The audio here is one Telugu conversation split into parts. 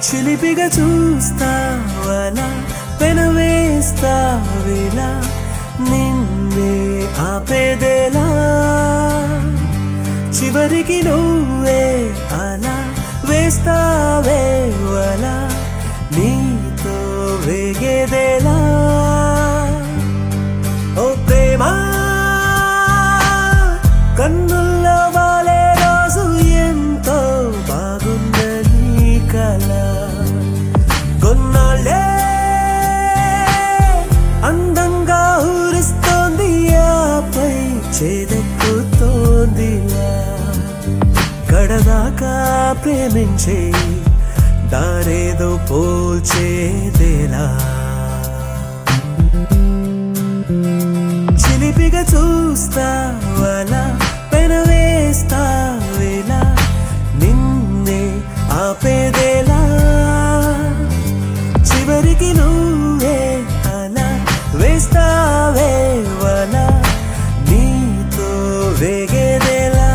చిలిపిగా చూస్తావలా పెనవేస్తావిలా నిన్నే ఆపేదేలా చివరికి నువ్వే అలా వేస్తావే వలా నీతో వేగేదేలా ఓ ప్రేమ కన్నుల్లో వాలే రోజు ఎంతో బాగుందని కల కొన్నాళ్ళే అందంగా ఊరిస్తోంది ఆపై చేదెక్కుతోందిలా కడదాకా ప్రేమించే దారేదో పోల్చేదేలా చిలిపిగా చూస్తావలా పెనవేస్తావేలా నిన్నే ఆపేదేలా చివరికి నువ్వే అలా వేస్తావే వలా నీతో వేగేదేలా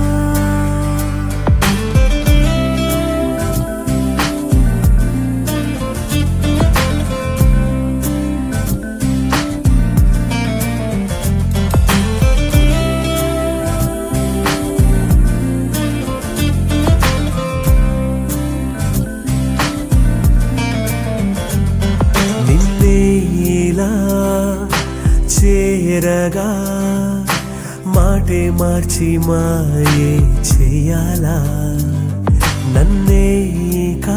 నిన్నే ఇలా చేరగా మాటే మార్చి మాయే చేయాలా నన్నే కా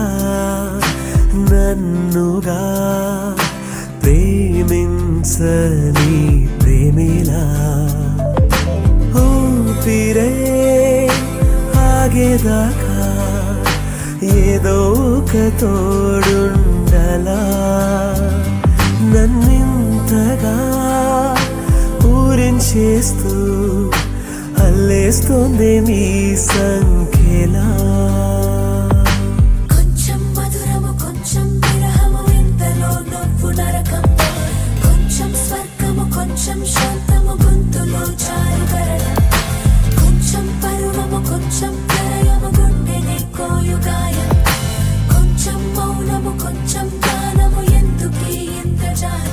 నన్నుగా ప్రేమించని ప్రేమిలా ఊపిరే ఆగేదాకా ఏదో ఒక తోడుండలా నన్నింతగా ఊరించేస్తూ అల్లేస్తుంది నీ సంఖ్యలా కొంచెం మధురము కొంచెం విరహము ఇంతలో నవ్వు నరకం కొంచెం స్వర్గము కొంచెం శాంతము గొంతులో చారు కరణం కొంచెం పరువము కొంచెం ప్రళయము గుండెనే కోయు గాయం కొంచెం మౌనము కొంచెం గానము ఎందుకీ ఇంత జాలం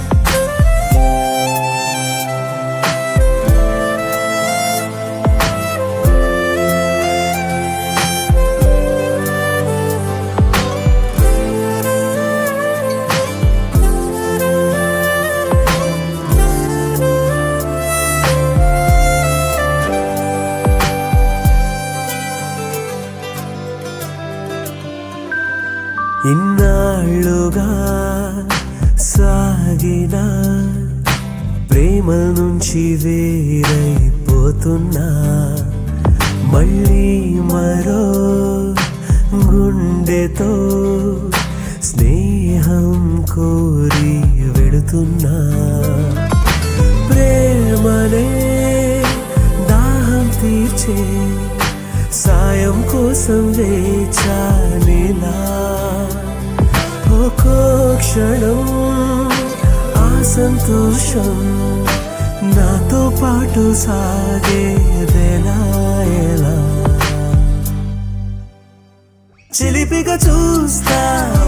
ఇన్నాళ్ళుగా సాగిన ప్రేమ నుంచి వేరైపోతున్నా మళ్ళీ మరో గుండెతో స్నేహం కోరి వెడుతున్నా ప్రేమనే దాహం తీర్చే సాయం కోసం వేచానిలా ఒక్కో క్షణం ఆ సంతోషం నాతో పాటు సాగేదెలా ఎలా చిలిపిగా చూస్తా